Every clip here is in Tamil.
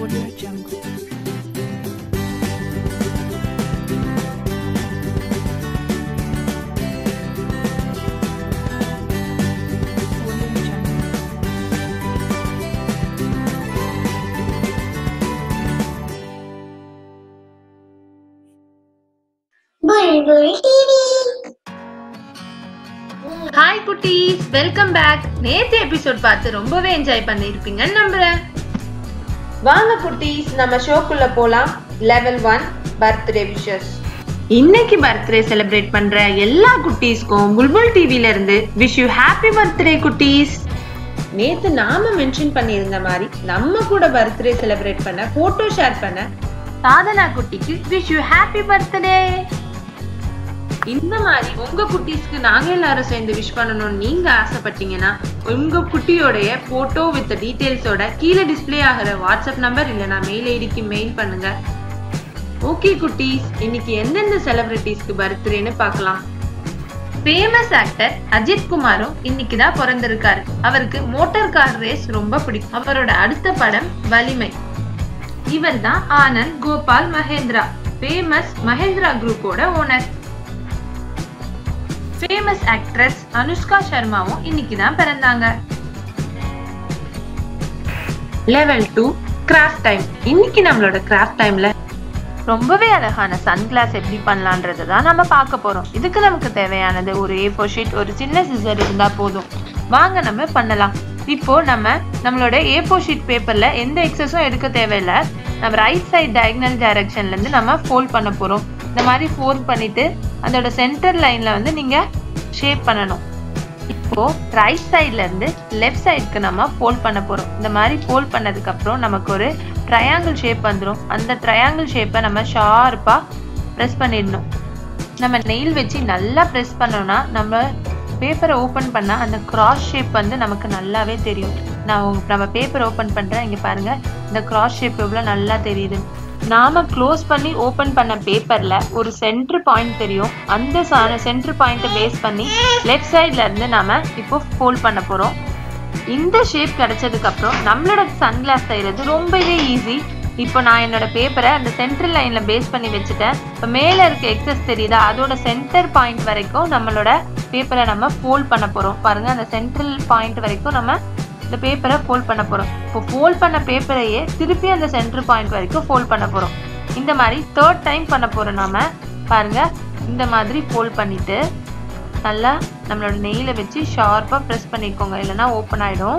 Audio Jungle. Audio Jungle. Bulbul TV. Hi குட்டீஸ் வெல்கம் பேக் நேத்து எபிசோட் பார்த்து ரொம்பவே என்ஜாய் பண்ணியிருப்பீங்கன்னு நம்புறேன் வாங்க குட்டீஸ் நம்ம ஷோக்குள்ள போலாம் லெவல் ஒன் பர்த்டே விஷஸ் இன்னைக்கு பர்த்டே செலிப்ரேட் பண்ற எல்லா குட்டீஸ்க்கும் புல்புல் டிவில இருந்து விஷ் யூ ஹாப்பி பர்த்டே குட்டீஸ் நேத்து நாம மென்ஷன் பண்ணியிருந்த மாதிரி நம்ம கூட பர்த்டே செலிப்ரேட் பண்ண போட்டோ ஷேர் பண்ண சாதனா குட்டிக்கு விஷ் யூ ஹாப்பி பர்த்டே இந்த மாதிரி உங்க குட்டீஸ்க்கு நாங்க எல்லாரும் சேர்ந்து விஷ் பண்ணணும்னு நீங்க ஆசைப்பட்டீங்கன்னா உங்க குட்டியோடைய போட்டோ வித் டீடைல்ஸோட கீழே டிஸ்ப்ளே ஆகிற வாட்ஸ்அப் நம்பர் இல்லைனா மெயில் ஐடிக்கு மெயில் பண்ணுங்க ஓகே குட்டீஸ் இன்னைக்கு எந்தெந்த செலிபிரிட்டிஸ்க்கு பர்த்டேன்னு பார்க்கலாம் ஃபேமஸ் ஆக்டர் அஜித் குமாரும் இன்னைக்கு தான் பிறந்திருக்காரு அவருக்கு மோட்டார் கார் ரேஸ் ரொம்ப பிடிக்கும் அவரோட அடுத்த படம் வலிமை இவர் தான் ஆனந்த் கோபால் மகேந்திரா ஃபேமஸ் மகேந்திரா குரூப்போட ஓனர் ஃபேமஸ் ஆக்ட்ரஸ் அனுஷ்கா சர்மாவும் இன்னைக்கு தான் பிறந்தாங்க லெவல் டூ கிராஃப்ட் டைம் இன்னைக்கு நம்மளோட கிராஃப்ட் டைம்ல ரொம்பவே அழகான சன்கிளாஸ் எப்படி பண்ணலான்றதை தான் நம்ம பார்க்க போறோம் இதுக்கு நமக்கு தேவையானது ஒரு ஏ ஃபோர் ஷீட் ஒரு சின்ன சிசர் இருந்தா போதும் வாங்க நம்ம பண்ணலாம் இப்போ நம்ம நம்மளோட ஏ ஃபோர் ஷீட் பேப்பர்ல எந்த எக்ஸஸும் எடுக்க தேவையில்லை நம்ம ரைட் சைட் டயக்னல் டைரக்ஷன்ல இருந்து நம்ம ஃபோல்ட் பண்ண போறோம் இந்த மாதிரி ஃபோல்ட் பண்ணிட்டு அதோட சென்டர் லைன்ல வந்து நீங்க ஷேப் பண்ணணும் இப்போ ரைட் சைட்ல இருந்து லெஃப்ட் சைடுக்கு நம்ம ஃபோல்ட் பண்ண போறோம் இந்த மாதிரி ஃபோல்ட் பண்ணதுக்கு அப்புறம் நமக்கு ஒரு ட்ரையாங்கிள் ஷேப் வந்துடும் அந்த ட்ரையாங்கிள் ஷேப்பை நம்ம ஷார்ப்பா ப்ரெஸ் பண்ணிடணும் நம்ம நெயில் வச்சு நல்லா ப்ரெஸ் பண்ணோம்னா நம்ம பேப்பரை ஓப்பன் பண்ணா அந்த கிராஸ் ஷேப் வந்து நமக்கு நல்லாவே தெரியும் நான் உங்க- நம்ம பேப்பர் ஓப்பன் பண்றேன் இங்க பாருங்க இந்த கிராஸ் ஷேப் எவ்வளவு நல்லா தெரியுது நாம க்ளோஸ் பண்ணி ஓபன் பண்ண பேப்பர்ல ஒரு சென்டர் பாயிண்ட் தெரியும் அந்த சென்டர் பாயிண்ட்டை பேஸ் பண்ணி லெஃப்ட் சைட்ல இருந்து நாம இப்போ ஃபோல்ட் பண்ண போறோம் இந்த ஷேப் கிடைச்சதுக்கு அப்புறம் நம்மளோட சன்கிளாஸ் செய்யறது ரொம்பவே ஈஸி இப்போ நான் என்னோட பேப்பரை அந்த சென்டர் லைன்ல பேஸ் பண்ணி வச்சுட்டேன் இப்போ மேல இருக்க எக்ஸஸ் தெரியுதா அதோட சென்டர் பாயிண்ட் வரைக்கும் நம்மளோட பேப்பரை நம்ம ஃபோல்ட் பண்ண போறோம் பாருங்க அந்த சென்ட்ரல் பாயிண்ட் வரைக்கும் நம்ம இந்த பேப்பரை ஃபோல்ட் பண்ண போறோம் இப்போ ஃபோல்ட் பண்ண பேப்பரையே திருப்பி அந்த சென்டர் பாயிண்ட் வரைக்கும் ஃபோல்ட் பண்ண போறோம் இந்த மாதிரி தேர்ட் டைம் பண்ண போறோம் நாம பாருங்க இந்த மாதிரி ஃபோல்ட் பண்ணிட்டு நல்லா நம்மளோட நெயில வச்சு ஷார்ப்பா ப்ரெஸ் பண்ணிக்கோங்க இல்லைன்னா ஓப்பன் ஆயிடும்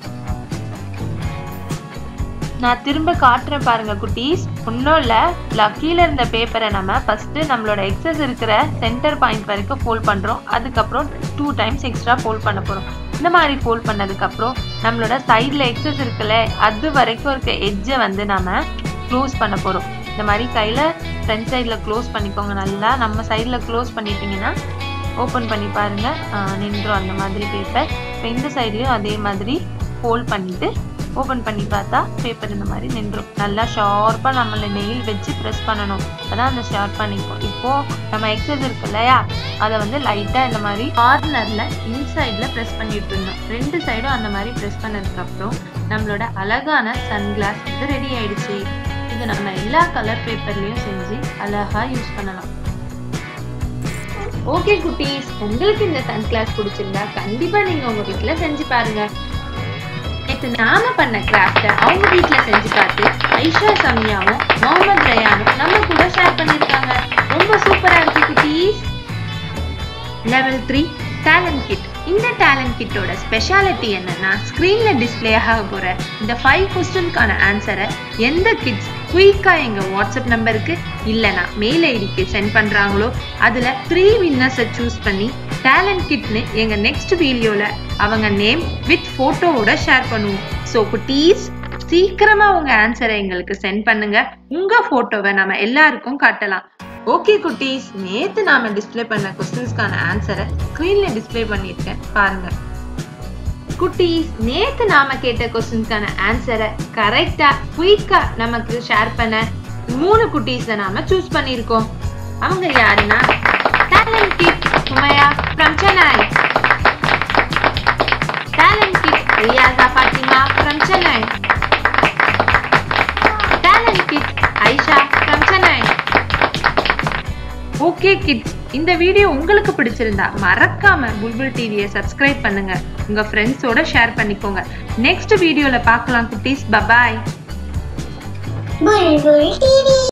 நான் திரும்ப காட்டுறேன் பாருங்க குட்டீஸ் ஒன்றும் இல்லை கீழே இருந்த பேப்பரை நம்ம ஃபர்ஸ்ட் நம்மளோட எக்ஸஸ் இருக்கிற சென்டர் பாயிண்ட் வரைக்கும் ஃபோல்ட் பண்ணுறோம் அதுக்கப்புறம் டூ டைம்ஸ் எக்ஸ்ட்ரா ஃபோல்ட் பண்ண போகிறோம் இந்த மாதிரி ஃபோல்ட் பண்ணதுக்கப்புறம் நம்மளோட சைடில் எக்ஸஸ் இருக்குல்ல அது வரைக்கும் இருக்க எட்ஜை வந்து நம்ம க்ளோஸ் பண்ண போகிறோம் இந்த மாதிரி கையில் ஃப்ரண்ட் சைடில் க்ளோஸ் பண்ணிக்கோங்க நல்லா நம்ம சைடில் க்ளோஸ் பண்ணிட்டீங்கன்னா ஓப்பன் பண்ணி பாருங்க ஆஹ் நின்றும் அந்த மாதிரி பேப்பர் இப்போ இந்த சைட்லேயும் அதே மாதிரி ஃபோல்ட் பண்ணிட்டு ஓப்பன் பண்ணி பார்த்தா பேப்பர் இந்த மாதிரி நின்றும் நல்லா ஷார்ப்பாக நம்மள நெயில் வச்சு ப்ரெஸ் பண்ணணும் அதான் அந்த ஷார்ப்பாக நிற்கும் இப்போ நம்ம எக்ஸஸ் இருக்கு இல்லையா அதை வந்து லைட்டாக இந்த மாதிரி கார்னரில் இன்சைடில் ப்ரெஸ் பண்ணிட்டு இருந்தோம் ரெண்டு சைடும் அந்த மாதிரி ப்ரெஸ் பண்ணதுக்கப்புறம் நம்மளோட அழகான சன்கிளாஸ் வந்து ரெடி ஆயிடுச்சு இது நம்ம எல்லா கலர் பேப்பர்லேயும் செஞ்சு அழகாக யூஸ் பண்ணலாம் ஓகே குட்டீஸ் உங்களுக்கு இந்த சன் கிளாஸ் பிடிச்சிருந்தா கண்டிப்பா நீங்க உங்க வீட்ல செஞ்சு பாருங்க நேற்று நாம பண்ண கிராஃப்டை அவங்க வீட்ல செஞ்சு பார்த்து ஐஷா சமியாவும் முகமது ரயானும் நம்ம கூட ஷேர் பண்ணிருக்காங்க ரொம்ப சூப்பரா இருக்கு குட்டீஸ் லெவல் த்ரீ டேலண்ட் கிட் இந்த டேலண்ட் கிட்டோட ஸ்பெஷாலிட்டி என்னன்னா ஸ்க்ரீன்ல டிஸ்ப்ளே ஆக போற இந்த ஃபைவ் கொஸ்டின்கான ஆன்சரை எந்த கிட்ஸ் குயிக்கா எங்க வாட்ஸ்அப் நம்பருக்கு இல்லைனா மெயில் ஐடிக்கு சென்ட் பண்றாங்களோ அதுல த்ரீ வின்னர்ஸை சூஸ் பண்ணி டேலண்ட் கிட்னு எங்க நெக்ஸ்ட் வீடியோல அவங்க நேம் வித் போட்டோவோட ஷேர் பண்ணுவோம் ஸோ குட்டீஸ் சீக்கிரமா உங்க ஆன்சரை எங்களுக்கு சென்ட் பண்ணுங்க உங்க போட்டோவை நம்ம எல்லாருக்கும் காட்டலாம் ஓகே குட்டீஸ் நேத்து நாம டிஸ்ப்ளே பண்ண கொஸ்டின்ஸ்க்கான ஆன்சரை ஸ்க்ரீன்ல டிஸ்ப்ளே பண்ணியிருக்கேன் பாருங்க குட்டீஸ் நேத்து நாம கேட்ட கொஸ்டின்ஸ்க்கான ஆன்சரை கரெக்டா குயிக்கா நமக்கு ஷேர் பண்ண மூணு குட்டீஸை நாம சூஸ் பண்ணியிருக்கோம் அவங்க யாருன்னா talent kid Sumaiya from Chennai talent kid Riyasa Fathima from Chennai Aisha from Chennai okay kids இந்த வீடியோ உங்களுக்கு பிடிச்சிருந்தா மறக்காம புல்புல் டிவியை சப்ஸ்கிரைப் பண்ணுங்க உங்க ஃப்ரெண்ட்ஸோட ஷேர் பண்ணிக்கோங்க நெக்ஸ்ட் வீடியோல பார்க்கலாம் குட்டீஸ் பபாய் Bulbul TV.